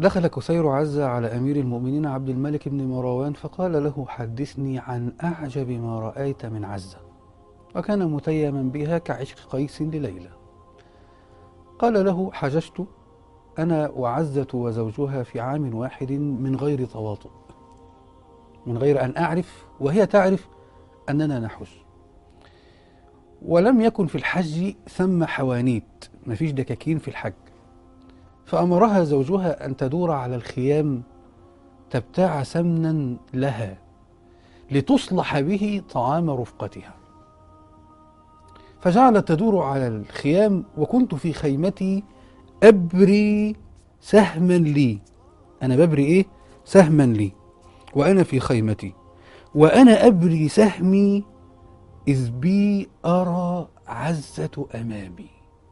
دخل كسير عزة على أمير المؤمنين عبد الملك بن مروان فقال له حدثني عن أعجب ما رأيت من عزة وكان متيما بها كعشق قيس لليلى قال له حججت أنا وعزة وزوجها في عام واحد من غير تواطؤ من غير أن أعرف وهي تعرف أننا نحج ولم يكن في الحج ثم حوانيت مفيش دكاكين في الحج فأمرها زوجها أن تدور على الخيام تبتاع سمنا لها لتصلح به طعام رفقتها فجعلت تدور على الخيام وكنت في خيمتي أبري سهما لي أنا ببري إيه؟ سهما لي وأنا في خيمتي وأنا أبري سهمي إذ بي أرى عزة أمامي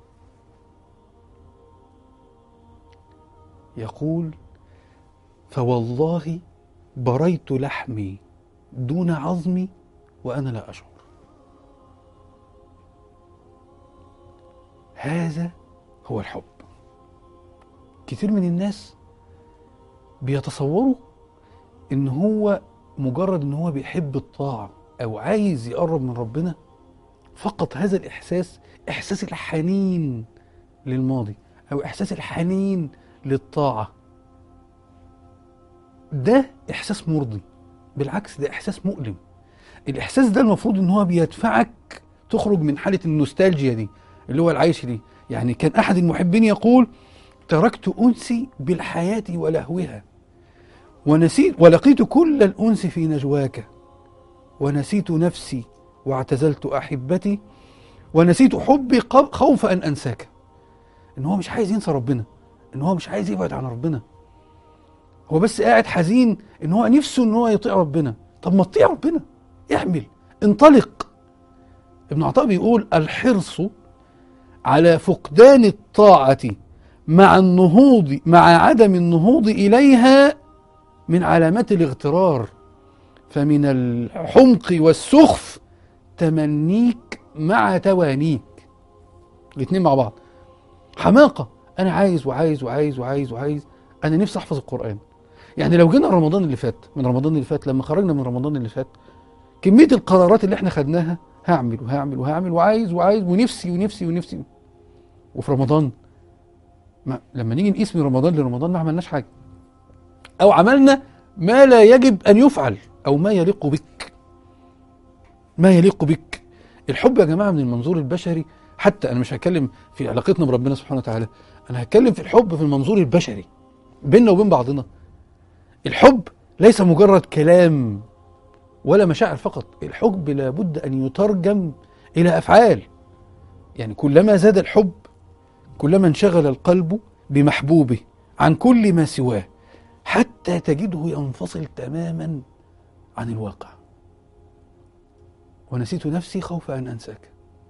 يقول فوالله بريت لحمي دون عظمي وأنا لا أشعر هذا هو الحب كتير من الناس بيتصوروا ان هو مجرد ان هو بيحب الطاعة او عايز يقرب من ربنا فقط هذا الاحساس احساس الحنين للماضي او احساس الحنين للطاعة ده احساس مرضي بالعكس ده احساس مؤلم الاحساس ده المفروض ان هو بيدفعك تخرج من حالة النوستالجيا دي اللي هو العيش دي يعني كان احد المحبين يقول تركت انسي بالحياة ولهوها ونسيت ولقيت كل الانس في نجواك ونسيت نفسي واعتزلت احبتي ونسيت حبي قب- خوف ان انساك ان هو مش عايز ينسى ربنا ان هو مش عايز يبعد عن ربنا هو بس قاعد حزين ان هو نفسه ان هو يطيع ربنا طب ما تطيع ربنا اعمل انطلق ابن عطاء بيقول الحرص على فقدان الطاعة مع النهوض مع عدم النهوض إليها من علامات الاغترار فمن الحمق والسخف تمنيك مع توانيك الاثنين مع بعض حماقة أنا عايز وعايز وعايز وعايز وعايز أنا نفسي أحفظ القرآن يعني لو جينا رمضان اللي فات من رمضان اللي فات لما خرجنا من رمضان اللي فات كمية القرارات اللي احنا خدناها هعمل وهعمل وهعمل وعايز وعايز ونفسي ونفسي ونفسي وفي رمضان ما لما نيجي نقيس من رمضان لرمضان ما عملناش حاجة أو عملنا ما لا يجب أن يفعل أو ما يليق بك ما يليق بك الحب يا جماعة من المنظور البشري حتى أنا مش هتكلم في علاقتنا بربنا سبحانه وتعالى أنا هتكلم في الحب في المنظور البشري بيننا وبين بعضنا الحب ليس مجرد كلام ولا مشاعر فقط الحب لابد أن يترجم إلى أفعال يعني كلما زاد الحب كلما انشغل القلب بمحبوبه عن كل ما سواه حتى تجده ينفصل تماما عن الواقع ونسيت نفسي خوف أن أنساك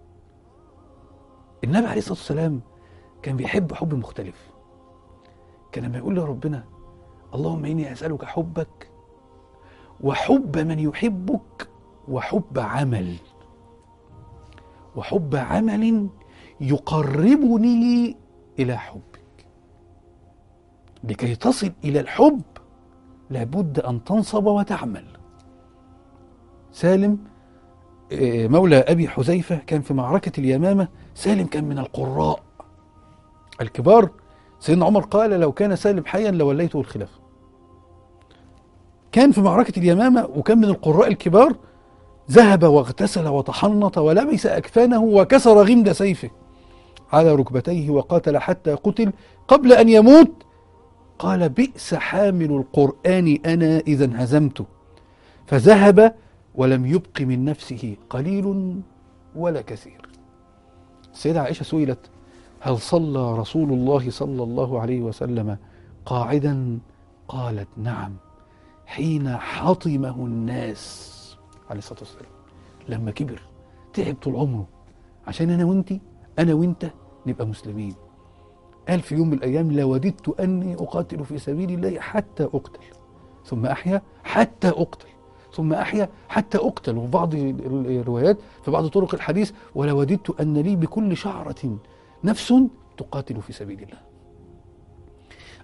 النبي عليه الصلاة والسلام كان بيحب حب مختلف كان لما يقول لربنا اللهم إني أسألك حبك وحب من يحبك وحب عمل وحب عمل يقربني إلى حبك لكي تصل إلى الحب لابد أن تنصب وتعمل سالم آه، مولى أبي حذيفة كان في معركة اليمامة سالم كان من القراء الكبار سيدنا عمر قال لو كان سالم حيا لوليته الخلافة كان في معركة اليمامة وكان من القراء الكبار ذهب واغتسل وتحنط ولبس أكفانه وكسر غمد سيفه على ركبتيه وقاتل حتى قتل قبل أن يموت قال بئس حامل القرآن أنا إذا انهزمت فذهب ولم يبق من نفسه قليل ولا كثير السيدة عائشة سئلت هل صلى رسول الله صلى الله عليه وسلم قاعدا قالت نعم حين حطمه الناس عليه الصلاة والسلام لما كبر تعب طول عمره عشان أنا وأنتي أنا وأنت نبقى مسلمين قال في يوم من الأيام لوددت أني أقاتل في سبيل الله حتى أقتل ثم أحيا حتى أقتل ثم أحيا حتى أقتل وفي بعض الروايات في بعض طرق الحديث ولوددت أن لي بكل شعرة نفس تقاتل في سبيل الله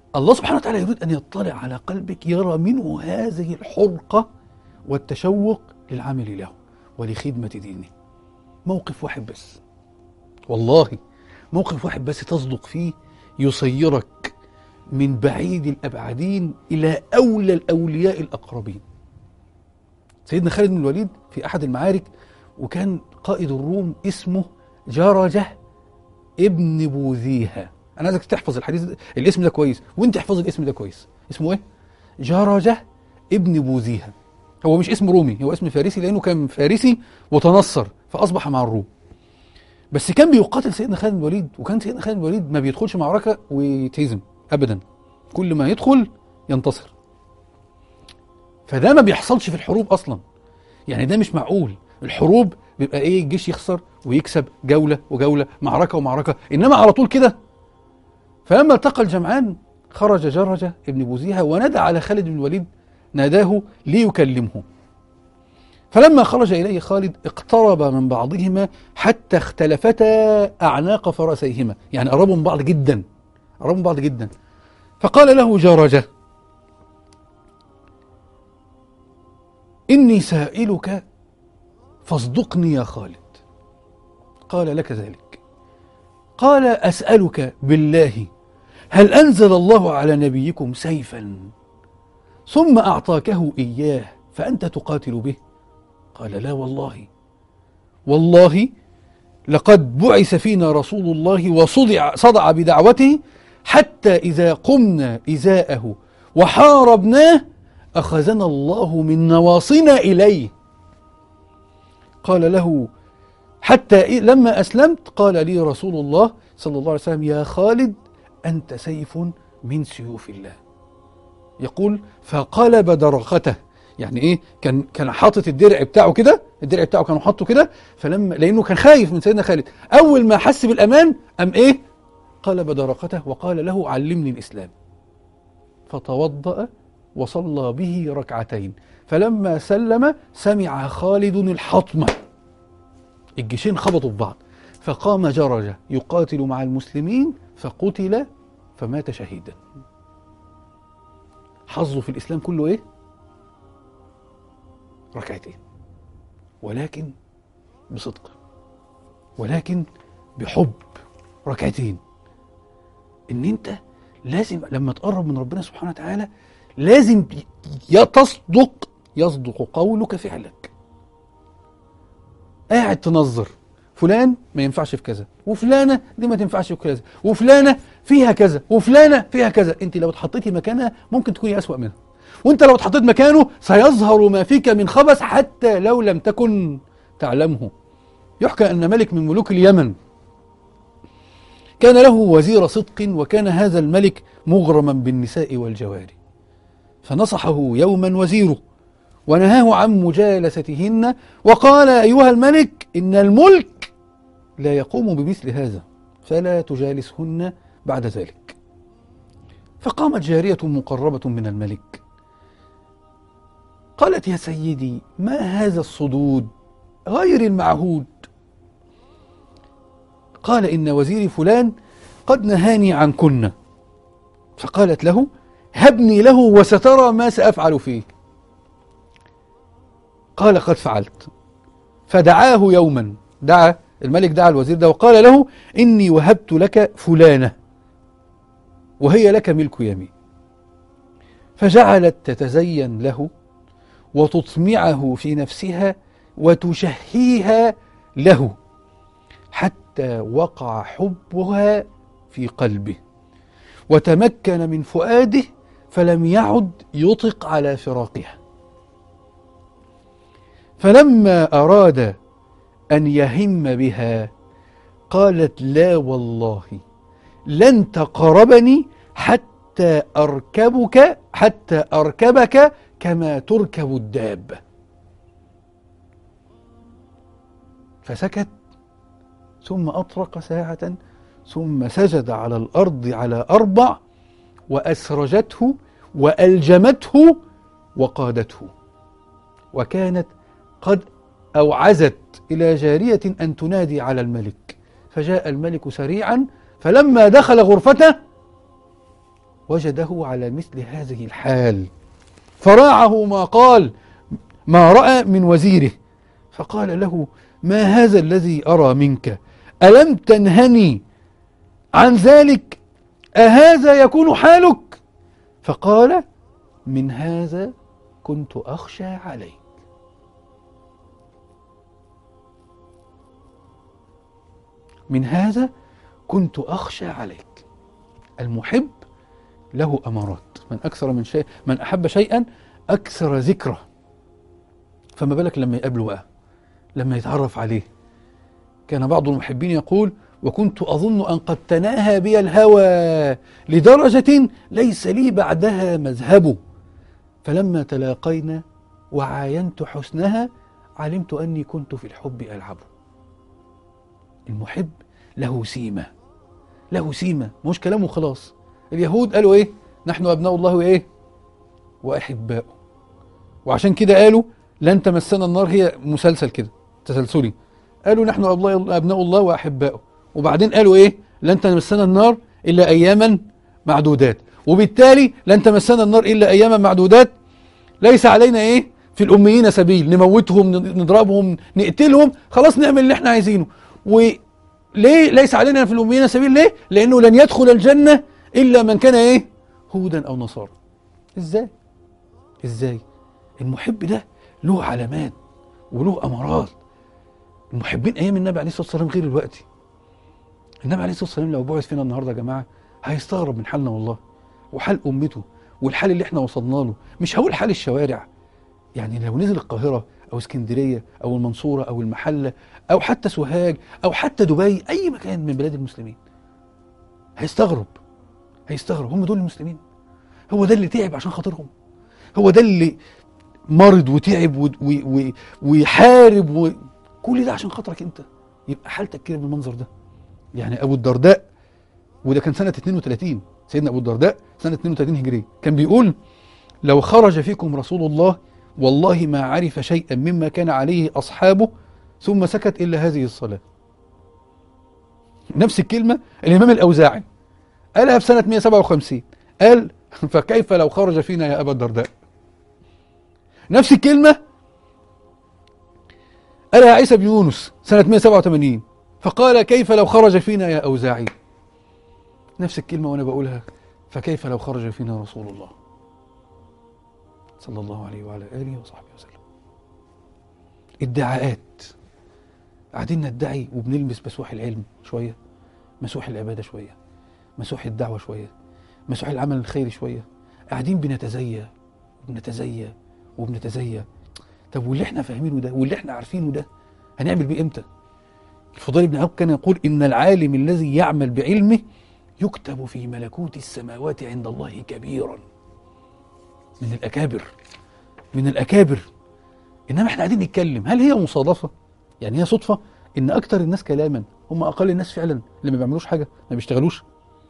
الله سبحانه وتعالى يريد أن يطلع على قلبك يرى منه هذه الحرقة والتشوق للعمل له ولخدمة دينه موقف واحد بس والله موقف واحد بس تصدق فيه يصيرك من بعيد الأبعدين إلى أولى الأولياء الأقربين سيدنا خالد بن الوليد في أحد المعارك وكان قائد الروم اسمه جرجة ابن بوذيها أنا عايزك تحفظ الحديث ده الاسم ده كويس وأنت احفظ الاسم ده كويس اسمه إيه؟ جرجة ابن بوذيها هو مش اسم رومي هو اسم فارسي لأنه كان فارسي وتنصر فأصبح مع الروم بس كان بيقاتل سيدنا خالد بن الوليد وكان سيدنا خالد بن الوليد ما بيدخلش معركة ويتهزم أبدا كل ما يدخل ينتصر فده ما بيحصلش في الحروب أصلا يعني ده مش معقول الحروب بيبقى ايه الجيش يخسر ويكسب جولة وجولة معركة ومعركة إنما على طول كده فلما التقى الجمعان خرج جرجة ابن بوزيها ونادى على خالد بن الوليد ناداه ليكلمه فلما خرج إليه خالد اقترب من بعضهما حتى اختلفتا أعناق فرسيهما يعني قربوا من بعض جدا قربوا من بعض جدا فقال له جرجة إني سائلك فاصدقني يا خالد قال لك ذلك قال أسألك بالله هل أنزل الله على نبيكم سيفا ثم أعطاكه إياه فأنت تقاتل به قال لا والله والله لقد بعث فينا رسول الله وصدع صدع بدعوته حتى إذا قمنا إزاءه وحاربناه أخذنا الله من نواصينا إليه قال له حتى لما أسلمت قال لي رسول الله صلى الله عليه وسلم يا خالد أنت سيف من سيوف الله يقول فقلب درقته يعني ايه كان كان حاطط الدرع بتاعه كده الدرع بتاعه كانوا حاطه كده فلما لانه كان خايف من سيدنا خالد اول ما حس بالامان ام ايه قلب درقته وقال له علمني الاسلام فتوضأ وصلى به ركعتين فلما سلم سمع خالد الحطمة الجيشين خبطوا في بعض فقام جرجة يقاتل مع المسلمين فقتل فمات شهيدا حظه في الإسلام كله إيه؟ ركعتين ولكن بصدق ولكن بحب ركعتين ان انت لازم لما تقرب من ربنا سبحانه وتعالى لازم يا تصدق يصدق قولك فعلك قاعد تنظر فلان ما ينفعش في كذا وفلانه دي ما تنفعش في كذا وفلانه فيها كذا وفلانه فيها كذا انت لو اتحطيتي مكانها ممكن تكوني اسوأ منها وانت لو اتحطيت مكانه سيظهر ما فيك من خبث حتى لو لم تكن تعلمه يحكى ان ملك من ملوك اليمن كان له وزير صدق وكان هذا الملك مغرما بالنساء والجواري فنصحه يوما وزيره ونهاه عن مجالستهن وقال أيها الملك إن الملك لا يقوم بمثل هذا فلا تجالسهن بعد ذلك فقامت جارية مقربة من الملك قالت يا سيدي ما هذا الصدود غير المعهود قال إن وزيري فلان قد نهاني عنكن فقالت له هبني له وسترى ما سأفعل فيه قال قد فعلت فدعاه يوما دعا الملك دعا الوزير ده وقال له إني وهبت لك فلانة وهي لك ملك يمين فجعلت تتزين له وتطمعه في نفسها وتشهيها له حتى وقع حبها في قلبه وتمكن من فؤاده فلم يعد يطق على فراقها فلما أراد أن يهم بها قالت لا والله لن تقربني حتى أركبك حتى أركبك كما تركب الدابة فسكت ثم أطرق ساعة ثم سجد على الأرض على أربع وأسرجته وألجمته وقادته وكانت قد أوعزت إلى جارية أن تنادي على الملك فجاء الملك سريعا فلما دخل غرفته وجده على مثل هذه الحال فراعه ما قال ما رأى من وزيره فقال له ما هذا الذي أرى منك ألم تنهني عن ذلك أهذا يكون حالك فقال من هذا كنت أخشى عليك من هذا كنت أخشى عليك المحب له أمارات من أكثر من شيء من أحب شيئا أكثر ذكره فما بالك لما يقابله بقى لما يتعرف عليه كان بعض المحبين يقول وكنت أظن أن قد تناهى بي الهوى لدرجة ليس لي بعدها مذهب فلما تلاقينا وعاينت حسنها علمت أني كنت في الحب ألعب المحب له سيمة له سيمة مش كلامه خلاص اليهود قالوا ايه نحن أبناء الله وإيه وأحباؤه وعشان كده قالوا لن تمسنا النار هي مسلسل كده تسلسلي قالوا نحن أبناء الله وأحباؤه وبعدين قالوا إيه لن تمسنا النار إلا أياما معدودات وبالتالي لن تمسنا النار إلا أياما معدودات ليس علينا إيه في الأميين سبيل نموتهم نضربهم نقتلهم خلاص نعمل اللي احنا عايزينه وليه ليس علينا في الأميين سبيل ليه لأنه لن يدخل الجنة إلا من كان إيه هودا أو نصارى إزاي إزاي المحب ده له علامات وله أمارات المحبين أيام النبي عليه الصلاة والسلام غير الوقت النبي عليه الصلاة والسلام لو بعث فينا النهاردة يا جماعة هيستغرب من حالنا والله وحال أمته والحال اللي احنا وصلنا له مش هقول حال الشوارع يعني لو نزل القاهرة أو اسكندرية أو المنصورة أو المحلة أو حتى سوهاج أو حتى دبي أي مكان من بلاد المسلمين هيستغرب هيستغرب هم دول المسلمين هو ده اللي تعب عشان خاطرهم هو ده اللي مرض وتعب ويحارب و... كل ده عشان خاطرك انت يبقى حالتك كده بالمنظر ده يعني ابو الدرداء وده كان سنه 32 سيدنا ابو الدرداء سنه 32 هجريه كان بيقول لو خرج فيكم رسول الله والله ما عرف شيئا مما كان عليه اصحابه ثم سكت الا هذه الصلاه نفس الكلمه الامام الاوزاعي قالها في سنه 157 قال فكيف لو خرج فينا يا ابا الدرداء نفس الكلمة قالها عيسى بن يونس سنة 187 فقال كيف لو خرج فينا يا أوزاعي نفس الكلمة وأنا بقولها فكيف لو خرج فينا رسول الله صلى الله عليه وعلى آله وصحبه وسلم ادعاءات قاعدين ندعي وبنلمس مسوح العلم شوية مسوح العبادة شوية مسوح الدعوة شوية مسوح العمل الخيري شوية قاعدين بنتزيى وبنتزيى وبنتزيى طب واللي احنا فاهمينه ده واللي احنا عارفينه ده هنعمل بيه امتى الفضيل بن عوف كان يقول ان العالم الذي يعمل بعلمه يكتب في ملكوت السماوات عند الله كبيرا من الاكابر من الاكابر انما احنا قاعدين نتكلم هل هي مصادفه يعني هي صدفه ان اكتر الناس كلاما هم اقل الناس فعلا اللي ما بيعملوش حاجه ما بيشتغلوش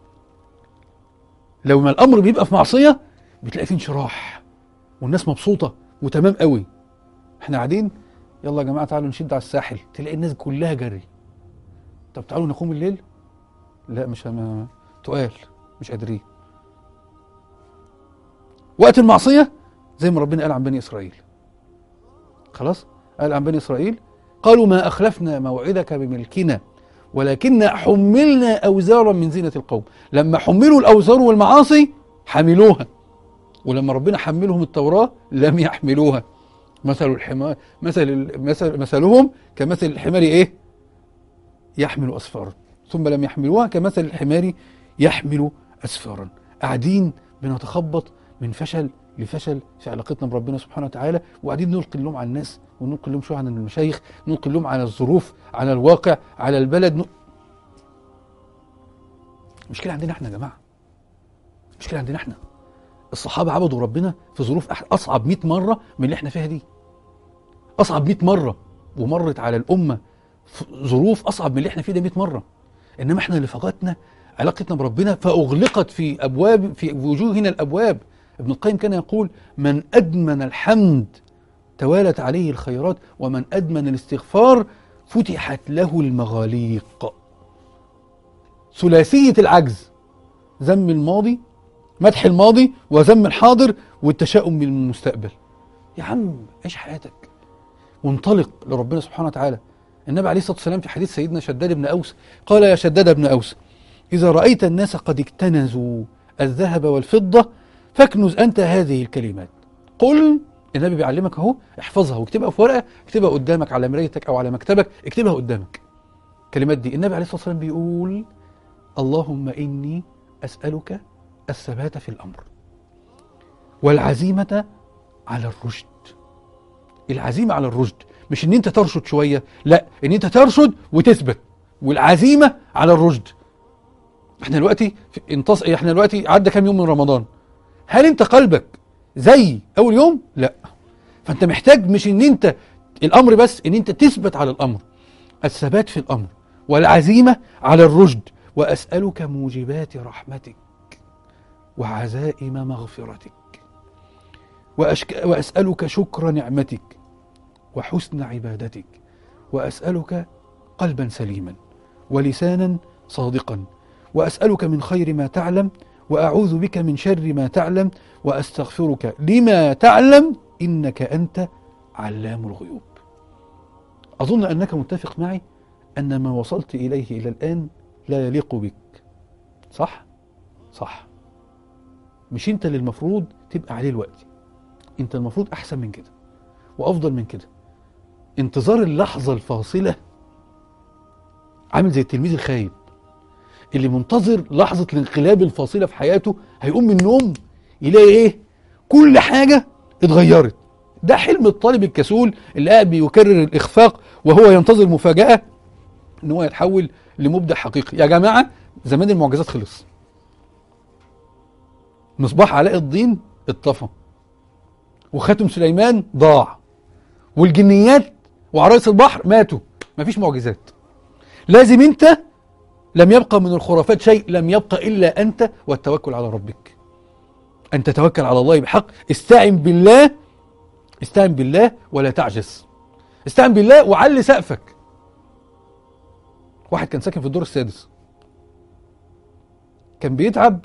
لو ما الامر بيبقى في معصيه بتلاقي فيه انشراح والناس مبسوطه وتمام قوي احنا قاعدين يلا يا جماعه تعالوا نشد على الساحل تلاقي الناس كلها جري طب تعالوا نقوم الليل لا مش هم... تقال مش قادرين وقت المعصيه زي ما ربنا قال عن بني اسرائيل خلاص قال عن بني اسرائيل قالوا ما اخلفنا موعدك بملكنا ولكن حملنا اوزارا من زينه القوم لما حملوا الاوزار والمعاصي حملوها ولما ربنا حملهم التوراة لم يحملوها مثل الحمار مثل مثل مثلهم كمثل الحمار ايه؟ يحمل اسفارا ثم لم يحملوها كمثل الحمار يحمل اسفارا قاعدين بنتخبط من فشل لفشل في علاقتنا بربنا سبحانه وتعالى وقاعدين نلقي اللوم على الناس ونلقي اللوم شويه عن المشايخ نلقي اللوم على الظروف على الواقع على البلد ن... المشكله عندنا احنا يا جماعه المشكله عندنا احنا الصحابه عبدوا ربنا في ظروف اصعب 100 مره من اللي احنا فيها دي اصعب 100 مره ومرت على الامه ظروف اصعب من اللي احنا فيه ده 100 مره انما احنا اللي فقدنا علاقتنا بربنا فاغلقت في ابواب في وجوهنا الابواب ابن القيم كان يقول من ادمن الحمد توالت عليه الخيرات ومن ادمن الاستغفار فتحت له المغاليق ثلاثيه العجز ذم الماضي مدح الماضي وذم الحاضر والتشاؤم من المستقبل يا عم عيش حياتك وانطلق لربنا سبحانه وتعالى النبي عليه الصلاة والسلام في حديث سيدنا شداد بن أوس قال يا شداد بن أوس إذا رأيت الناس قد اكتنزوا الذهب والفضة فاكنز أنت هذه الكلمات قل النبي بيعلمك اهو احفظها واكتبها في ورقة اكتبها قدامك على مرايتك أو على مكتبك اكتبها قدامك الكلمات دي النبي عليه الصلاة والسلام بيقول اللهم إني أسألك الثبات في الأمر والعزيمة على الرشد العزيمة على الرشد مش ان انت ترشد شوية لا ان انت ترشد وتثبت والعزيمة على الرشد احنا دلوقتي في- انتص... احنا دلوقتي عدى كام يوم من رمضان هل انت قلبك زي اول يوم لا فانت محتاج مش ان انت الامر بس ان انت تثبت على الامر الثبات في الامر والعزيمة على الرشد واسألك موجبات رحمتك وعزائم مغفرتك وأشك... وأسألك شكر نعمتك وحسن عبادتك وأسألك قلبا سليما ولسانا صادقا وأسألك من خير ما تعلم وأعوذ بك من شر ما تعلم وأستغفرك لما تعلم إنك أنت علام الغيوب أظن أنك متفق معي أن ما وصلت إليه إلى الآن لا يليق بك صح؟ صح مش انت اللي المفروض تبقى عليه الوقت انت المفروض احسن من كده وافضل من كده انتظار اللحظة الفاصلة عامل زي التلميذ الخايب اللي منتظر لحظة الانقلاب الفاصلة في حياته هيقوم من النوم يلاقي ايه كل حاجة اتغيرت ده حلم الطالب الكسول اللي قاعد بيكرر الاخفاق وهو ينتظر مفاجأة ان هو يتحول لمبدع حقيقي يا جماعة زمان المعجزات خلص مصباح علاء الدين اتطفى وخاتم سليمان ضاع والجنيات وعرايس البحر ماتوا مفيش معجزات لازم انت لم يبقى من الخرافات شيء لم يبقى الا انت والتوكل على ربك ان تتوكل على الله بحق استعن بالله استعن بالله ولا تعجز استعن بالله وعلي سقفك واحد كان ساكن في الدور السادس كان بيتعب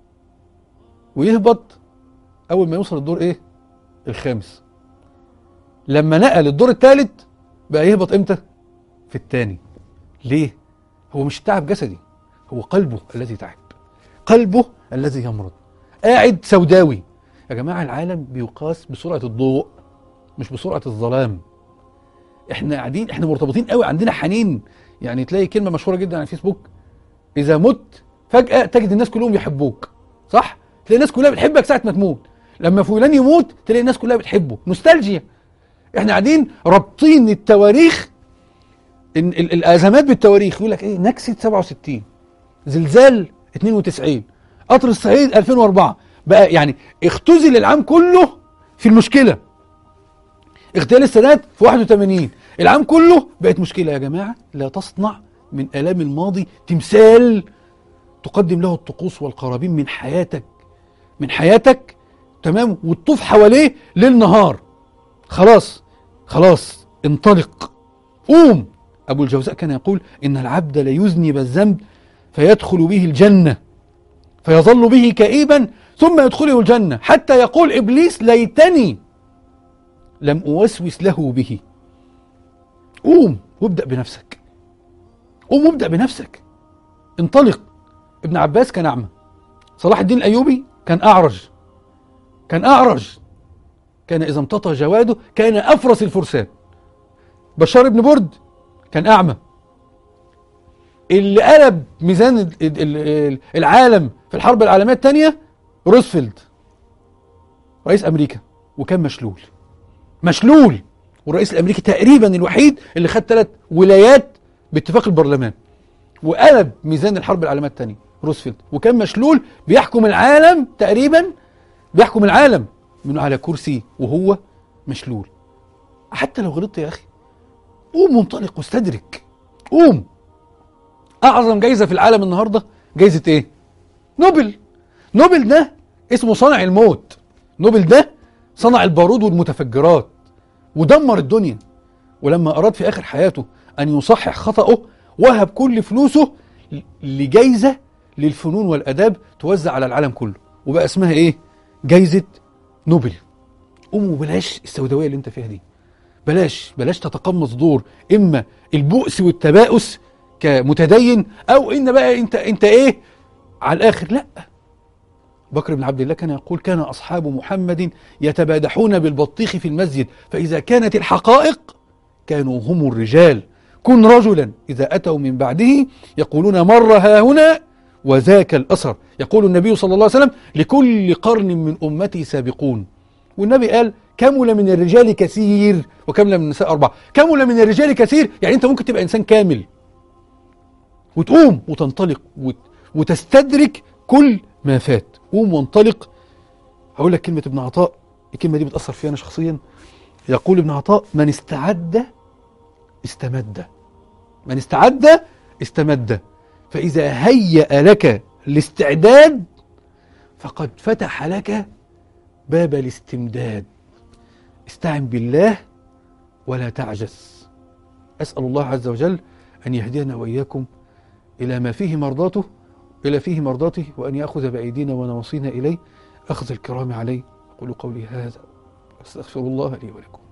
ويهبط اول ما يوصل الدور ايه الخامس لما نقل الدور الثالث بقى يهبط امتى في الثاني ليه هو مش تعب جسدي هو قلبه الذي تعب قلبه الذي يمرض قاعد سوداوي يا جماعه العالم بيقاس بسرعه الضوء مش بسرعه الظلام احنا قاعدين احنا مرتبطين قوي عندنا حنين يعني تلاقي كلمه مشهوره جدا على الفيسبوك اذا مت فجاه تجد الناس كلهم يحبوك صح تلاقي الناس كلها بتحبك ساعه ما تموت لما فلان يموت تلاقي الناس كلها بتحبه نوستالجيا احنا قاعدين رابطين التواريخ إن ال- الازمات بالتواريخ يقول لك ايه نكسه 67 زلزال 92 قطر الصعيد 2004 بقى يعني اختزل العام كله في المشكله اغتيال السادات في 81 العام كله بقت مشكله يا جماعه لا تصنع من الام الماضي تمثال تقدم له الطقوس والقرابين من حياتك من حياتك تمام وتطوف حواليه ليل نهار خلاص خلاص انطلق قوم ابو الجوزاء كان يقول ان العبد ليذنب الذنب فيدخل به الجنه فيظل به كئيبا ثم يدخله الجنه حتى يقول ابليس ليتني لم اوسوس له به قوم وابدا بنفسك قوم وابدا بنفسك انطلق ابن عباس كان اعمى صلاح الدين الايوبي كان اعرج كان اعرج كان اذا امتطى جواده كان افرس الفرسان بشار بن برد كان اعمى اللي قلب ميزان ال- ال- ال- العالم في الحرب العالميه الثانيه روزفلت رئيس امريكا وكان مشلول مشلول والرئيس الامريكي تقريبا الوحيد اللي خد ثلاث ولايات باتفاق البرلمان وقلب ميزان الحرب العالميه الثانيه روزفلت وكان مشلول بيحكم العالم تقريبا بيحكم العالم من على كرسي وهو مشلول حتى لو غلطت يا اخي قوم منطلق واستدرك قوم اعظم جايزه في العالم النهارده جايزه ايه نوبل نوبل ده اسمه صنع الموت نوبل ده صنع البارود والمتفجرات ودمر الدنيا ولما اراد في اخر حياته ان يصحح خطأه وهب كل فلوسه ل- لجايزه للفنون والاداب توزع على العالم كله وبقى اسمها ايه جايزة نوبل قوموا بلاش السوداوية اللي انت فيها دي بلاش بلاش تتقمص دور اما البؤس والتباؤس كمتدين او ان بقى انت انت ايه على الاخر لا بكر بن عبد الله كان يقول كان اصحاب محمد يتبادحون بالبطيخ في المسجد فاذا كانت الحقائق كانوا هم الرجال كن رجلا اذا اتوا من بعده يقولون مر ها هنا وذاك الاثر يقول النبي صلى الله عليه وسلم لكل قرن من امتي سابقون والنبي قال كمل من الرجال كثير وكمل من النساء أربعة كمل من الرجال كثير يعني أنت ممكن تبقى إنسان كامل وتقوم وتنطلق وت... وتستدرك كل ما فات قوم وانطلق هقول لك كلمة ابن عطاء الكلمة دي بتأثر فيها أنا شخصيا يقول ابن عطاء من استعد استمد من استعد استمد فإذا هيأ لك الاستعداد فقد فتح لك باب الاستمداد استعن بالله ولا تعجز أسأل الله عز وجل أن يهدينا وإياكم إلى ما فيه مرضاته إلى فيه مرضاته وأن يأخذ بأيدينا ونواصينا إليه أخذ الكرام عليه أقول قولي هذا أستغفر الله لي ولكم